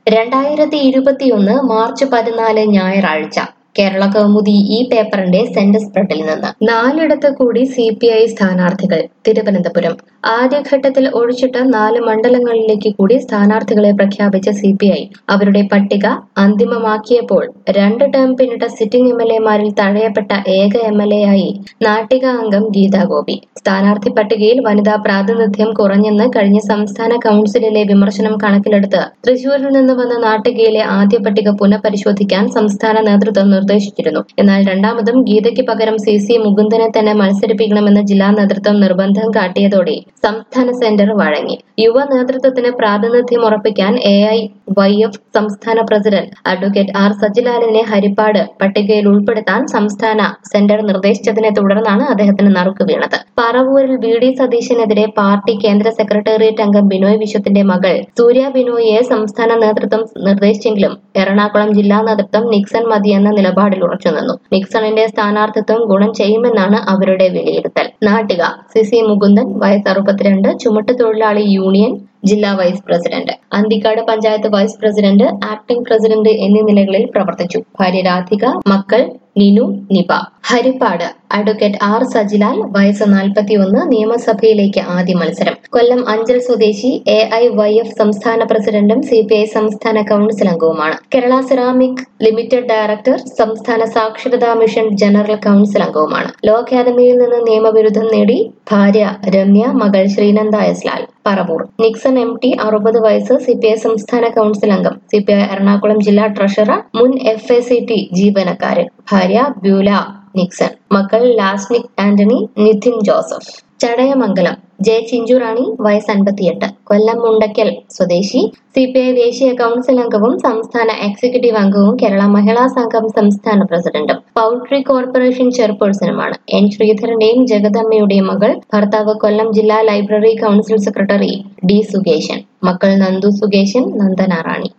രണ്ടായിരത്തി ഇരുപത്തിയൊന്ന് മാർച്ച് പതിനാല് ഞായറാഴ്ച കേരള കൗമുദി ഈ പേപ്പറിന്റെ സെന്റർ സ്പ്രെഡിൽ നിന്ന് നാലിടത്ത് കൂടി സി പി ഐ സ്ഥാനാർത്ഥികൾ തിരുവനന്തപുരം ആദ്യഘട്ടത്തിൽ ഒഴിച്ചിട്ട നാല് മണ്ഡലങ്ങളിലേക്ക് കൂടി സ്ഥാനാർത്ഥികളെ പ്രഖ്യാപിച്ച സി പി ഐ അവരുടെ പട്ടിക അന്തിമമാക്കിയപ്പോൾ രണ്ട് ടേം പിന്നിട്ട സിറ്റിംഗ് എം എൽ എമാരിൽ തഴയപ്പെട്ട ഏക എം എൽ എ ആയി നാട്ടിക അംഗം ഗീതാ ഗോപി സ്ഥാനാർത്ഥി പട്ടികയിൽ വനിതാ പ്രാതിനിധ്യം കുറഞ്ഞെന്ന് കഴിഞ്ഞ സംസ്ഥാന കൗൺസിലിലെ വിമർശനം കണക്കിലെടുത്ത് തൃശൂരിൽ നിന്ന് വന്ന നാട്ടികയിലെ ആദ്യ പട്ടിക പുനഃപരിശോധിക്കാൻ സംസ്ഥാന നേതൃത്വം നിർദ്ദേശിച്ചിരുന്നു എന്നാൽ രണ്ടാമതും ഗീതയ്ക്ക് പകരം സി സി മുകുന്ദനെ തന്നെ മത്സരിപ്പിക്കണമെന്ന് ജില്ലാ നേതൃത്വം നിർബന്ധം കാട്ടിയതോടെ സംസ്ഥാന സെന്റർ വഴങ്ങി യുവ നേതൃത്വത്തിന് പ്രാതിനിധ്യം ഉറപ്പിക്കാൻ എ ഐ വൈ എഫ് സംസ്ഥാന പ്രസിഡന്റ് അഡ്വക്കേറ്റ് ആർ സജിലാലിനെ ഹരിപ്പാട് പട്ടികയിൽ ഉൾപ്പെടുത്താൻ സംസ്ഥാന സെന്റർ നിർദ്ദേശിച്ചതിനെ തുടർന്നാണ് അദ്ദേഹത്തിന് നറുക്ക് വീണത് പറവൂരിൽ വി ഡി സതീശനെതിരെ പാർട്ടി കേന്ദ്ര സെക്രട്ടേറിയറ്റ് അംഗം ബിനോയ് വിശ്വത്തിന്റെ മകൾ സൂര്യ ബിനോയിയെ സംസ്ഥാന നേതൃത്വം നിർദ്ദേശിച്ചെങ്കിലും എറണാകുളം ജില്ലാ നേതൃത്വം നിക്സൺ മതിയെന്ന നിലപാടിൽ ഉറച്ചുനിന്നു നിക്സണിന്റെ സ്ഥാനാർത്ഥിത്വം ഗുണം ചെയ്യുമെന്നാണ് അവരുടെ വിലയിരുത്തൽ നാട്ടിക സി സി മുകുന്ദൻ വയസ്സ് അറുപത്തിരണ്ട് ചുമട്ടുതൊഴിലാളി യൂണിയൻ ജില്ലാ vice president Anthikad panchayat vice president acting president എന്നീ നിലകളിൽ പ്രവർത്തിച്ചു ഭാര്യ രാധിക മക്കൾ നിനു നിപ ഹരിപ്പാട് അഡ്വക്കേറ്റ് ആർ സജിലാൽ വയസ്സ് നാൽപ്പത്തിയൊന്ന് നിയമസഭയിലേക്ക് ആദ്യ മത്സരം കൊല്ലം അഞ്ചൽ സ്വദേശി എ ഐ വൈ എഫ് സംസ്ഥാന പ്രസിഡന്റും സി പി ഐ സംസ്ഥാന കൌൺസിൽ അംഗവുമാണ് കേരള സെറാമിക് ലിമിറ്റഡ് ഡയറക്ടർ സംസ്ഥാന സാക്ഷരതാ മിഷൻ ജനറൽ കൌൺസിൽ അംഗവുമാണ് ലോ അക്കാദമിയിൽ നിന്ന് നിയമബിരുദം നേടി ഭാര്യ രമ്യ മകൾ Sreenanda S Lal Paravur Nixon M T അറുപത് വയസ്സ് സി പി ഐ സംസ്ഥാന കൌൺസിൽ അംഗം സി പി ഐ എറണാകുളം ജില്ലാ ട്രഷറർ മുൻ എഫ് എ സി ടി ജീവനക്കാരൻ ഭാര്യ ബ്യൂല നിക്സൺ മക്കൾ Lasnik Antony Nithin Joseph Chadayamangalam J Chinchurani വയസ്സ് അൻപത്തിയെട്ട് കൊല്ലം മുണ്ടയ്ക്കൽ സ്വദേശി സി പി ഐ ദേശീയ കൌൺസിൽ അംഗവും സംസ്ഥാന എക്സിക്യൂട്ടീവ് അംഗവും കേരള മഹിളാ സംഘം സംസ്ഥാന പ്രസിഡന്റും പൗൾട്രി കോർപ്പറേഷൻ ചെയർപേഴ്സണുമാണ് എൻ ശ്രീധരന്റെയും ജഗദമ്മയുടെയും മകൾ ഭർത്താവ് കൊല്ലം ജില്ലാ library council secretary D Sukesan മക്കൾ നന്ദു സുകേശൻ നന്ദന റാണി